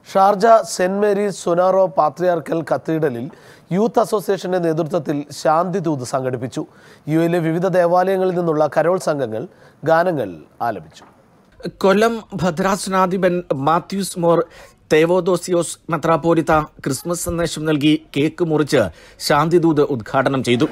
Sharjah saint Mary's Soonoro patriarchal കത്തീഡ്രലിൽ youth അസോസിയേഷന്റെ നേതൃത്വത്തിൽ ശാന്തി ദൂത് സംഘടിപ്പിച്ചു യു എയിലെ വിവിധ ദേവാലയങ്ങളിൽ നിന്നുള്ള കരോൾ സംഘങ്ങൾ ഗാനങ്ങൾ ആലപിച്ചു കൊല്ലം ഭദ്രാസനാധിപൻ മാത്യൂസ് മോർ തേവോദോസിയോസ് മെത്രാപ്പോലിത്ത ക്രിസ്മസ് സന്ദേശം നൽകി കേക്ക് മുറിച്ച് ശാന്തിദൂത് ഉദ്ഘാടനം ചെയ്തു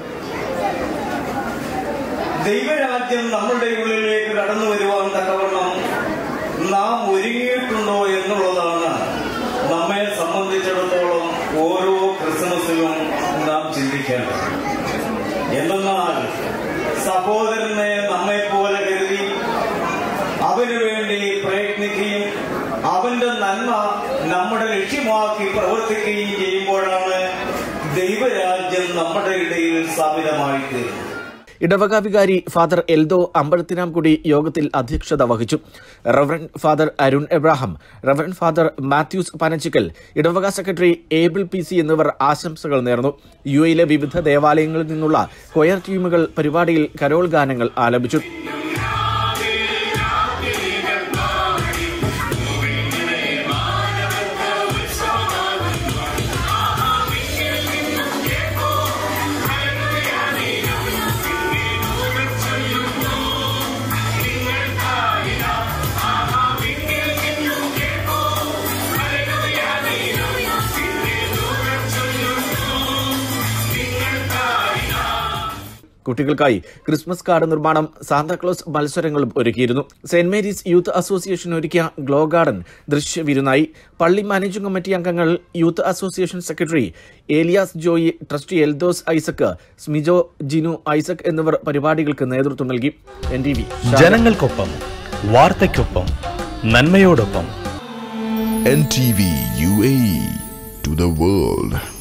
ദൈവരാജ്യം നമ്മളുടെ ഉള്ളിലേക്ക് കടന്നു വരുവാൻ തക്കവണ്ണം നാം ഒരുങ്ങിയിട്ടുണ്ടോ എന്നുള്ളതാണ് നമ്മെ സംബന്ധിച്ചിടത്തോളം ഓരോ ക്രിസ്മസിലും നാം ചിന്തിക്കേണ്ടത് എന്തെന്നാൽ സഹോദരനെ നമ്മെ പോലെ കരുതി അവന് വേണ്ടി പ്രയത്നിക്കുകയും അവന്റെ നന്മ നമ്മുടെ ലക്ഷ്യമാക്കി പ്രവർത്തിക്കുകയും ചെയ്യുമ്പോഴാണ് ദൈവരാജ്യം നമ്മുടെ ഇടയിൽ സ്ഥാപിതമായി തീരുന്നത് ഇടവക വികാരി ഫാദർ എൽദോ അമ്പഴത്തിനാംകുടി യോഗത്തിൽ അധ്യക്ഷത വഹിച്ചു reverend father Arun Abraham reverend father Mathews Panachikkal ഇടവക സെക്രട്ടറി ഏബിൾ പി സി എന്നിവർ ആശംസകൾ നേർന്നു യു എയിലെ വിവിധ ദേവാലയങ്ങളിൽ നിന്നുള്ള കൊയർ ടീമുകൾ പരിപാടിയിൽ കരോൾ ഗാനങ്ങൾ ആലപിച്ചു കുട്ടികൾക്കായി ക്രിസ്മസ് കാർഡ് നിർമ്മാണം സാന്താക്ലോസ് മത്സരങ്ങളും ഒരുക്കിയിരുന്നു സെന്റ് മേരീസ് യൂത്ത് അസോസിയേഷൻ ഒരുക്കിയ ഗ്ലോ ഗാർഡൻ ദൃശ്യവിരുന്നായി പള്ളി മാനേജിംഗ് കമ്മിറ്റി അംഗങ്ങൾ youth association secretary Elias Joy trustee Eldhose Isaac Smijo Jinu Isaac എന്നിവർ പരിപാടികൾക്ക് നേതൃത്വം നൽകി എൻ ടി വി ജനങ്ങൾക്കൊപ്പം വാർത്തയ്ക്കൊപ്പം നന്മയോടൊപ്പം NTV UAE to the world.